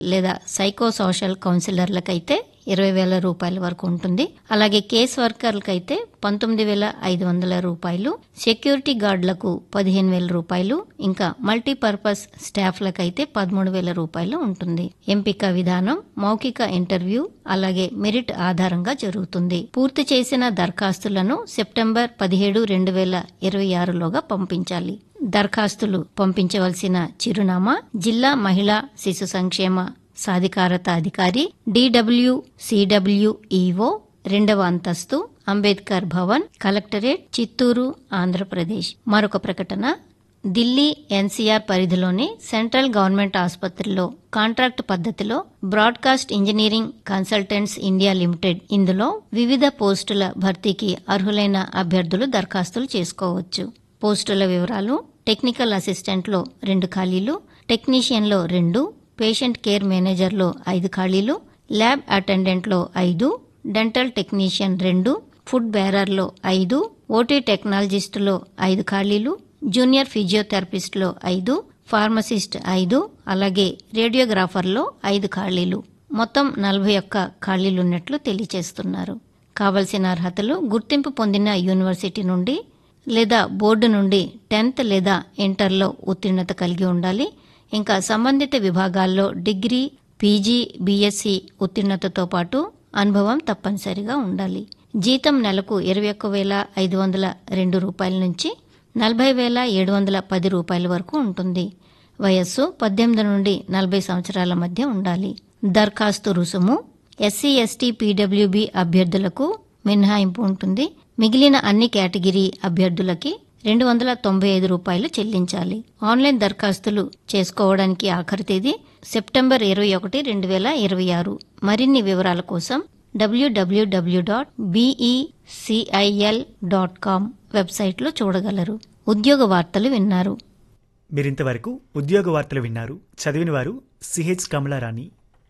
లేదా psycho social కౌన్సిలర్లకైతే ఇరవై వేల రూపాయల వరకు ఉంటుంది అలాగే కేస్ వర్కర్లకైతే పంతొమ్మిది వేల ఐదు వందల రూపాయలు సెక్యూరిటీ గార్డులకు పదిహేను వేల రూపాయలు ఇంకా మల్టీపర్పస్ స్టాఫ్లకైతే పదమూడు వేల రూపాయలు ఉంటుంది ఎంపిక విధానం మౌఖిక ఇంటర్వ్యూ అలాగే మెరిట్ ఆధారంగా జరుగుతుంది పూర్తి చేసిన దరఖాస్తులను సెప్టెంబర్ పదిహేడు రెండు వేల ఇరవై ఆరులోగా పంపించాలి దరఖాస్తులు పంపించవలసిన చిరునామా జిల్లా మహిళా శిశు సంక్షేమ సాధికారత అధికారి డిడబ్ల్యూ సిడబ్ల్యూఈఓ రెండవ అంతస్తు అంబేద్కర్ భవన్ కలెక్టరేట్ చిత్తూరు ఆంధ్రప్రదేశ్ మరొక ప్రకటన ఢిల్లీ ఎన్సీఆర్ పరిధిలోని సెంట్రల్ గవర్నమెంట్ ఆసుపత్రిలో కాంట్రాక్ట్ పద్ధతిలో broadcast engineering consultants India limited ఇందులో వివిధ పోస్టుల భర్తీకి అర్హులైన అభ్యర్థులు దరఖాస్తులు చేసుకోవచ్చు పోస్టుల వివరాలు టెక్నికల్ అసిస్టెంట్లో రెండు ఖాళీలు టెక్నీషియన్లో రెండు పేషెంట్ కేర్ మేనేజర్లో ఐదు ఖాళీలు ల్యాబ్ అటెండెంట్లో ఐదు డెంటల్ టెక్నీషియన్ రెండు ఫుడ్ బేరర్లో ఐదు ఓటీ టెక్నాలజిస్టులో ఐదు ఖాళీలు జూనియర్ ఫిజియోథెరపిస్ట్లో ఐదు ఫార్మసిస్ట్ ఐదు అలాగే రేడియోగ్రాఫర్లో ఐదు ఖాళీలు మొత్తం నలభై ఒక్క ఖాళీలున్నట్లు తెలియజేస్తున్నారు కావలసిన అర్హతలు గుర్తింపు పొందిన యూనివర్సిటీ నుండి లేదా బోర్డు నుండి టెన్త్ లేదా ఇంటర్లో ఉత్తీర్ణత కలిగి ఉండాలి ఇంకా సంబంధిత విభాగాల్లో డిగ్రీ పీజీ బీఎస్సీ ఉత్తీర్ణతతో పాటు అనుభవం తప్పనిసరిగా ఉండాలి జీతం నెలకు ఇరవై ఒక్క వేల ఐదు వందల రెండు రూపాయల నుంచి నలభై వేల ఏడు వందల పది రూపాయల వరకు ఉంటుంది వయస్సు పద్దెనిమిది నుండి నలభై సంవత్సరాల మధ్య ఉండాలి దరఖాస్తు రుసుము ఎస్సీ ఎస్టీ పీడబ్ల్యూబీ అభ్యర్థులకు మినహాయింపు ఉంటుంది మిగిలిన అన్ని కేటగిరీ అభ్యర్థులకి రెండు వందల తొంభై ఐదు రూపాయలు చెల్లించాలి ఆన్లైన్ దరఖాస్తులు చేసుకోవడానికి ఆఖరి తేదీ సెప్టెంబర్ ఇరవై ఒకటి రెండు వేల ఇరవై ఆరు మరిన్ని వివరాల కోసం డబ్ల్యూడబ్ల్యూడబ్ల్యూ డాట్ బీఈసిఐఎల్ డాట్ కామ్ వెబ్సైట్లో చూడగలరు ఉద్యోగ వార్తలు విన్నారు మీరింతవరకు ఉద్యోగ వార్తలు విన్నారు చదివిన వారు సిహెచ్ కమలారాణి